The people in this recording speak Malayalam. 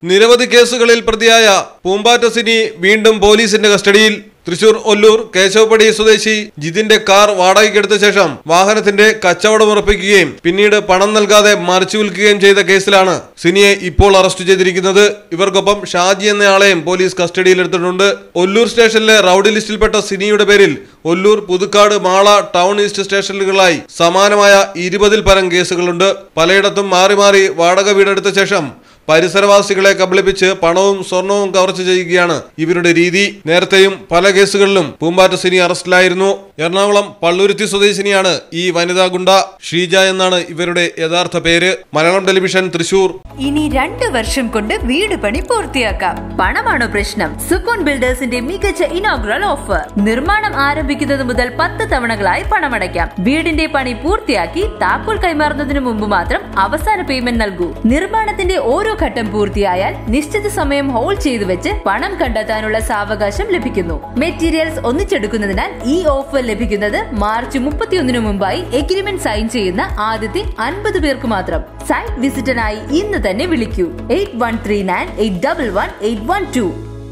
നിരവധി കേസുകളിൽ പ്രതിയായ പൂമ്പാറ്റ സിനി വീണ്ടും പോലീസിന്റെ കസ്റ്റഡിയിൽ തൃശൂർ ഒല്ലൂർ കേശവപ്പടി സ്വദേശി ജിതിന്റെ കാർ വാടകയ്ക്കെടുത്ത ശേഷം വാഹനത്തിന്റെ കച്ചവടം ഉറപ്പിക്കുകയും പിന്നീട് പണം നൽകാതെ മറിച്ചു വിൽക്കുകയും ചെയ്ത കേസിലാണ് സിനിയെ ഇപ്പോൾ അറസ്റ്റ് ചെയ്തിരിക്കുന്നത് ഇവർക്കൊപ്പം ഷാജി എന്നയാളെയും പോലീസ് കസ്റ്റഡിയിലെടുത്തിട്ടുണ്ട് ഒല്ലൂർ സ്റ്റേഷനിലെ റൌഡി ലിസ്റ്റിൽപ്പെട്ട സിനിയുടെ പേരിൽ ഒല്ലൂർ പുതുക്കാട് മാള ടൗൺ ഈസ്റ്റ് സ്റ്റേഷനുകളായി സമാനമായ ഇരുപതിൽ പരം കേസുകളുണ്ട് പലയിടത്തും മാറി മാറി വാടക വീടെടുത്ത ശേഷം പരിസരവാസികളെ കബളിപ്പിച്ച് പണവും സ്വർണവും കവർച്ച ചെയ്യുകയാണ് ഇവരുടെ രീതി നേരത്തെയും പല കേസുകളിലും പൂമ്പാറ്റ സിനി അറസ്റ്റിലായിരുന്നു എറണാകുളം പള്ളുരുത്തി സ്വദേശിനിയാണ് ഈ വനിതാ ഗുണ്ട ഷീജ എന്നാണ് ഇവരുടെ യഥാർത്ഥ പേര് മലയാളം ടെലിവിഷൻ തൃശൂർ ഇനി രണ്ട് വർഷം കൊണ്ട് വീട് പണി പൂർത്തിയാക്കാം പണമാണോ പ്രശ്നം സുക്കോൺ ബിൽഡേഴ്സിന്റെ മികച്ച ഇനോഗ്രൽ ഓഫർ നിർമ്മാണം ആരംഭിക്കുന്നത് മുതൽ പത്ത് തവണകളായി പണമടയ്ക്കാം വീടിന്റെ പണി പൂർത്തിയാക്കി താക്കോൽ കൈമാറുന്നതിന് മുമ്പ് മാത്രം അവസാന പേയ്മെന്റ് നൽകൂ നിർമ്മാണത്തിന്റെ ഓരോ ഘട്ടം പൂർത്തിയായാൽ നിശ്ചിത സമയം ഹോൾഡ് ചെയ്തു വെച്ച് പണം കണ്ടെത്താനുള്ള സാവകാശം ലഭിക്കുന്നു മെറ്റീരിയൽസ് ഒന്നിച്ചെടുക്കുന്നതിനാൽ ഈ ഓഫർ ലഭിക്കുന്നത് മാർച്ച് മുപ്പത്തിയൊന്നിനു മുമ്പായി എഗ്രിമെന്റ് സൈൻ ചെയ്യുന്ന ആദ്യത്തെ അൻപത് പേർക്ക് മാത്രം സൈറ്റ് വിസിറ്റിനായി ഇന്ന് തന്നെ വിളിക്കൂ eight one three nine eight double one eight one to